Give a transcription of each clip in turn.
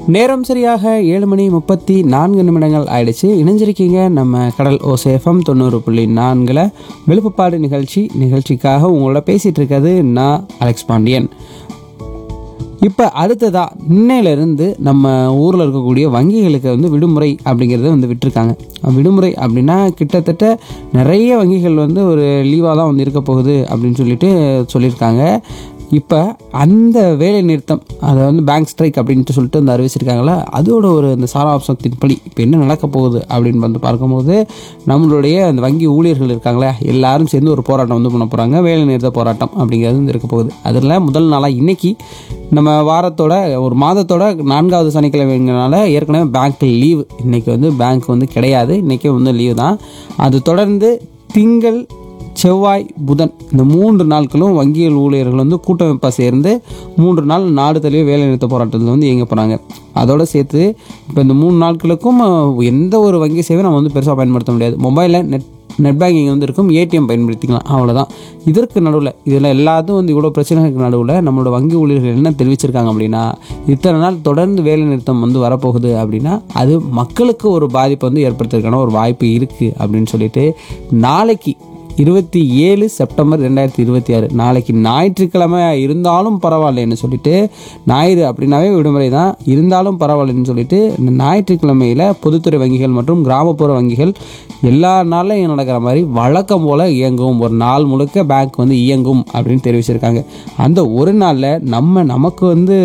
நேரம் சரியாக ஏழு மணி முப்பத்தி நான்கு நிமிடங்கள் ஆயிடுச்சு இணைஞ்சிருக்கீங்க நம்ம கடல் ஓசேஃபம் தொண்ணூறு புள்ளி நான்கில் விழுப்புப்பாடு நிகழ்ச்சி நிகழ்ச்சிக்காக உங்களோட பேசிகிட்டு இருக்கிறது நான் அலெக்ஸ் பாண்டியன் இப்போ அடுத்ததா இன்னையிலேருந்து நம்ம ஊரில் இருக்கக்கூடிய வங்கிகளுக்கு வந்து விடுமுறை அப்படிங்கிறத வந்து விட்டுருக்காங்க விடுமுறை அப்படின்னா கிட்டத்தட்ட நிறைய வங்கிகள் வந்து ஒரு லீவாக தான் வந்து இருக்க போகுது அப்படின்னு சொல்லிட்டு சொல்லியிருக்காங்க இப்போ அந்த வேலை நிறுத்தம் அதை வந்து பேங்க் ஸ்ட்ரைக் அப்படின்ட்டு சொல்லிட்டு வந்து அறிவிச்சிருக்காங்களா அதோட ஒரு அந்த சாராம்சத்தின்படி இப்போ என்ன நடக்க போகுது அப்படின்னு வந்து பார்க்கும்போது நம்மளுடைய அந்த வங்கி ஊழியர்கள் இருக்காங்களே எல்லாரும் சேர்ந்து ஒரு போராட்டம் வந்து பண்ண போகிறாங்க வேலை நிறுத்த போராட்டம் அப்படிங்கிறது வந்து இருக்க போகுது அதில் முதல் நாளாக இன்னைக்கு நம்ம வாரத்தோட ஒரு மாதத்தோட நான்காவது சனிக்கிழமைங்கிறனால ஏற்கனவே பேங்க் லீவு இன்னைக்கு வந்து பேங்க் வந்து கிடையாது இன்றைக்கி வந்து லீவு தான் அது தொடர்ந்து திங்கள் செவ்வாய் புதன் இந்த மூன்று நாட்களும் வங்கியல் ஊழியர்கள் வந்து கூட்டமைப்பாக சேர்ந்து மூன்று நாள் நாடு தழுவிய வேலைநிறுத்த போராட்டத்தில் வந்து இயங்க போகிறாங்க அதோட சேர்த்து இப்போ இந்த மூணு நாட்களுக்கும் அஹ், எந்த ஒரு வங்கி சேவை நம்ம வந்து பெருசாக பயன்படுத்த முடியாது மொபைலில் நெட் நெட் பேங்கிங் வந்து இருக்கும் ஏடிஎம் பயன்படுத்திக்கலாம் அவ்வளோதான் இதற்கு நடுவில் இதில் எல்லாத்தும் வந்து இவ்வளோ பிரச்சனைகளுக்கு நடுவில் நம்மளோட வங்கி ஊழியர்கள் என்ன தெரிவிச்சிருக்காங்க அப்படின்னா இத்தனை நாள் தொடர்ந்து வேலை நிறுத்தம் வந்து வரப்போகுது அப்படின்னா அது மக்களுக்கு ஒரு பாதிப்பை வந்து ஏற்படுத்துறதுக்கான ஒரு வாய்ப்பு இருக்குது அப்படின்னு சொல்லிட்டு நாளைக்கு இருபத்தி ஏழு செப்டம்பர் ரெண்டாயிரத்தி இருபத்தி ஆறு நாளைக்கு ஞாயிற்றுக்கிழமை இருந்தாலும் பரவாயில்லைன்னு சொல்லிட்டு ஞாயிறு அப்படின்னாவே விடுமுறை தான் இருந்தாலும் பரவாயில்லைன்னு சொல்லிட்டு இந்த ஞாயிற்றுக்கிழமையில் பொதுத்துறை வங்கிகள் மற்றும் கிராமப்புற வங்கிகள் எல்லா நாள்லையும் நடக்கிற மாதிரி வழக்கம் போல் இயங்கும் ஒரு நாள் முழுக்க பேங்க் வந்து இயங்கும் அப்படின்னு தெரிவிச்சிருக்காங்க அந்த ஒரு நாளில் நம்ம நமக்கு வந்து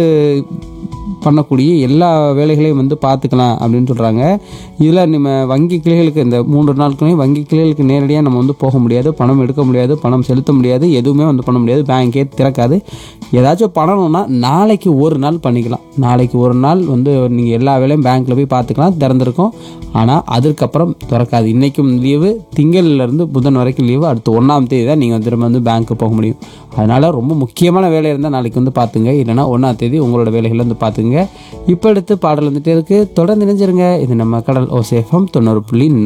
பண்ணக்கூடிய எல்லா வேலைகளையும் வந்து பார்த்துக்கலாம் அப்படின்னு சொல்கிறாங்க இதில் நம்ம வங்கி கிளைகளுக்கு இந்த மூன்று நாட்களையும் வங்கி கிளைகளுக்கு நேரடியாக நம்ம வந்து போக முடியாது பணம் எடுக்க முடியாது பணம் செலுத்த முடியாது எதுவுமே வந்து பண்ண முடியாது பேங்கே திறக்காது ஏதாச்சும் பண்ணணும்னா நாளைக்கு ஒரு நாள் பண்ணிக்கலாம் நாளைக்கு ஒரு நாள் வந்து நீங்கள் எல்லா வேலையும் பேங்க்கில் போய் பார்த்துக்கலாம் திறந்திருக்கும் ஆனால் அதுக்கப்புறம் திறக்காது இன்றைக்கும் லீவு திங்கள்லேருந்து புதன் வரைக்கும் லீவு அடுத்து ஒன்றாம் தேதி தான் நீங்கள் திரும்ப வந்து பேங்க்கு போக முடியும் அதனால் ரொம்ப முக்கியமான வேலை இருந்தால் நாளைக்கு வந்து பார்த்துங்க இல்லைனா ஒன்றாம் தேதி உங்களோட வேலைகளை வந்து பார்த்துங்க இப்போ அடுத்து பாடல் வந்துட்டே இருக்குது தொடர்ந்து நினைஞ்சிருங்க இது நம்ம கடல் ஓசேஃபம் தொண்ணூறு புள்ளி